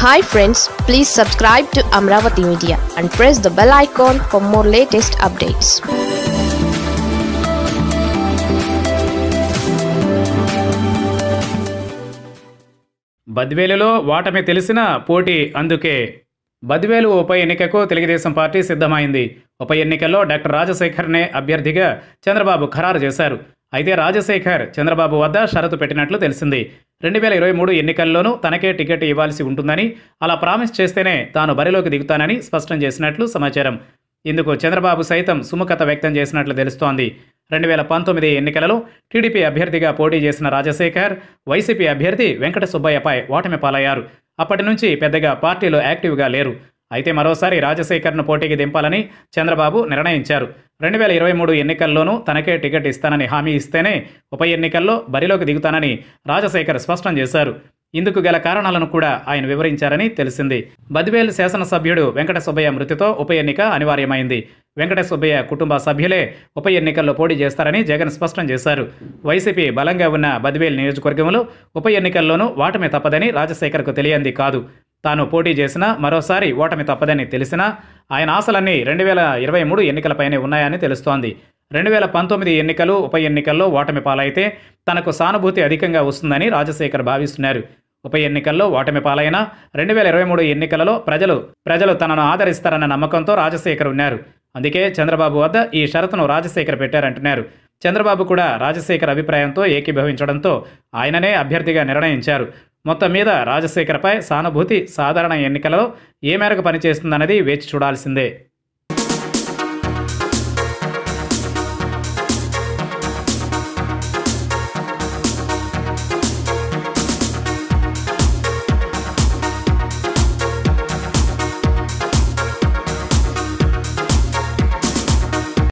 hi friends please subscribe to Amaravati media and press the bell icon for more latest updates బద్వేలులో ఓటమి తెలిసిన పోటీ అందుకే బద్వేలు ఉప ఎన్నికకు తెలుగుదేశం పార్టీ సిద్ధమైంది ఉప ఎన్నికల్లో డాక్టర్ రాజశేఖర్నే అభ్యర్థిగా చంద్రబాబు ఖరారు చేశారు అయితే రాజశేఖర్ చంద్రబాబు వద్ద షరతు పెట్టినట్లు తెలిసింది రెండు వేల ఇరవై మూడు ఎన్నికల్లోనూ తనకే టికెట్ ఇవ్వాల్సి ఉంటుందని అలా ప్రామిస్ చేస్తేనే తాను బరిలోకి దిగుతానని స్పష్టం చేసినట్లు సమాచారం ఇందుకు చంద్రబాబు సైతం సుముఖత వ్యక్తం చేసినట్లు తెలుస్తోంది రెండు వేల పంతొమ్మిది ఎన్నికలలో టీడీపీ అభ్యర్థిగా పోటీ చేసిన రాజశేఖర్ వైసీపీ అభ్యర్థి వెంకట సుబ్బయ్యపై ఓటమి పాలయ్యారు అప్పటి నుంచి పెద్దగా పార్టీలో యాక్టివ్గా లేరు అయితే మరోసారి రాజశేఖర్ను పోటీకి దింపాలని చంద్రబాబు నిర్ణయించారు రెండు వేల ఇరవై మూడు ఎన్నికల్లోనూ తనకే టికెట్ ఇస్తానని హామీ ఇస్తేనే ఉప ఎన్నికల్లో బరిలోకి దిగుతానని రాజశేఖర్ స్పష్టం చేశారు ఇందుకు గల కారణాలను కూడా ఆయన వివరించారని తెలిసింది బద్వేల్ శాసనసభ్యుడు వెంకట సుబ్బయ్య మృతితో ఉప ఎన్నిక అనివార్యమైంది వెంకట సుబ్బయ్య కుటుంబ సభ్యులే ఉప ఎన్నికల్లో పోటీ చేస్తారని జగన్ స్పష్టం చేశారు వైసీపీ బలంగా ఉన్న బద్వేల్ నియోజకవర్గంలో ఉప ఎన్నికల్లోనూ ఓటమి తప్పదని రాజశేఖర్కు తెలియంది కాదు తాను పోటీ చేసినా మరోసారి ఓటమి తప్పదని తెలిసినా ఆయన ఆశలన్నీ రెండు వేల ఇరవై మూడు ఎన్నికలపైనే ఉన్నాయని తెలుస్తోంది రెండు వేల పంతొమ్మిది ఎన్నికలు ఉప ఎన్నికల్లో ఓటమి పాలైతే తనకు సానుభూతి అధికంగా వస్తుందని రాజశేఖర్ భావిస్తున్నారు ఉప ఎన్నికల్లో ఓటమి పాలైన రెండు వేల ఇరవై మూడు ఎన్నికలలో ప్రజలు ప్రజలు తనను ఆదరిస్తారన్న నమ్మకంతో రాజశేఖర్ ఉన్నారు అందుకే చంద్రబాబు వద్ద ఈ షరతును రాజశేఖర్ పెట్టారంటున్నారు చంద్రబాబు కూడా రాజశేఖర్ అభిప్రాయంతో ఏకీభవించడంతో ఆయననే అభ్యర్థిగా నిర్ణయించారు మొత్తం మీద రాజశేఖర్పై సానుభూతి సాధారణ ఎన్నికలలో ఏ మేరకు పనిచేస్తుందన్నది వేచి చూడాల్సిందే